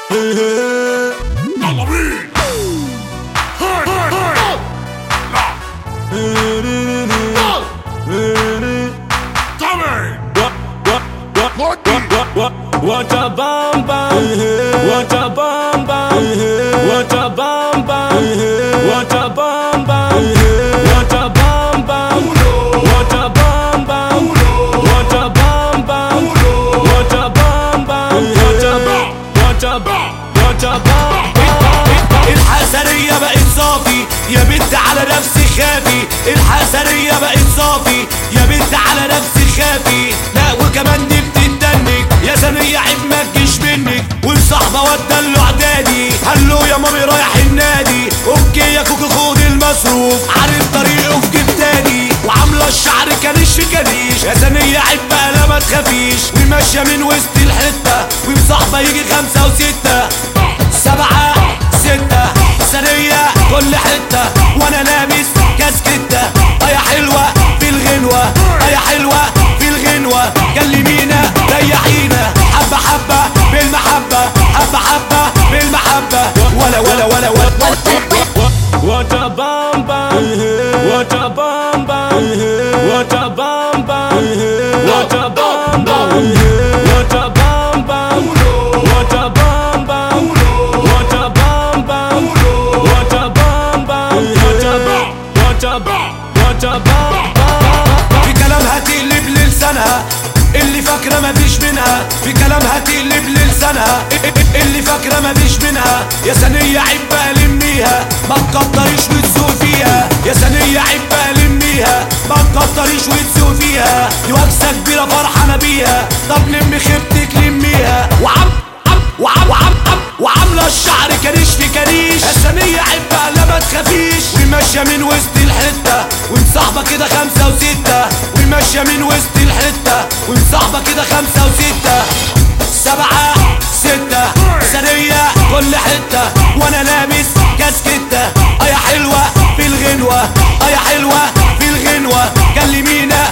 يلا بينا هاي هاي هاي لا تمام What a bam bam, what a bam bam, what a bam bam, what a bam bam, what a bam bam, what a bam bam, what a bam bam, what a bam bam, what a bam, what a bam, what a bam الحسرية بقت صافي يا بنت على نفسي خافي الحسرية بقت صافي يا بنت على نفسي خافي لا وكمان دي بتتنك يا ثانية عيب ما تجيش منك والصحبة ودلوا اعدادي هلو يا مامي رايح النادي اوكي يا كوكو خد المصروف عارف طريقه في جيب تاني وعاملة الشعر كريش في كريش يا ثانية عيب بقى لا ما تخافيش وماشية من وسط الحتة ومصاحبة يجي خمسة وستة سبعة ستة سرية كل حتة وانا لابس كاسكتة يا حلوة في الغنوة يا حلوة في الغنوة كلمينا ريحينا حبة حبة بالمحبة حبة حبة بالمحبة ولا ولا ولا ولا, ولا What a bam bam, what a bam bam, what a bam bam, what a bam bam, what a bam bam, what a bam bam, what a bam bam, what a bam bam, what a bam, what a bam, what a bam bam. في كلامها تقلب لسانها اللي فاكرة مفيش منها في كلامها تقلب لسانها اللي فاكرة مفيش منها يا ثانية عيب بقى لميها ما تكتريش وتسوق فيها يا ثانية عيب بقى لميها ما تكتريش وتسوق فيها دي وكسة كبيرة فرحانة بيها طب لمي خيبتك لميها وعم عم وعم وعم عم وعاملة الشعر كريش في كريش يا ثانية عيب بقى لا ما تخافيش وماشية من وسط الحتة ومصاحبة كده خمسة وستة وماشية من وسط الحتة ومصاحبة كده خمسة وستة سبعة ستة سرية كل حتة وانا لابس كاسكتة يا حلوة في الغنوة يا حلوة في الغنوة كلمينا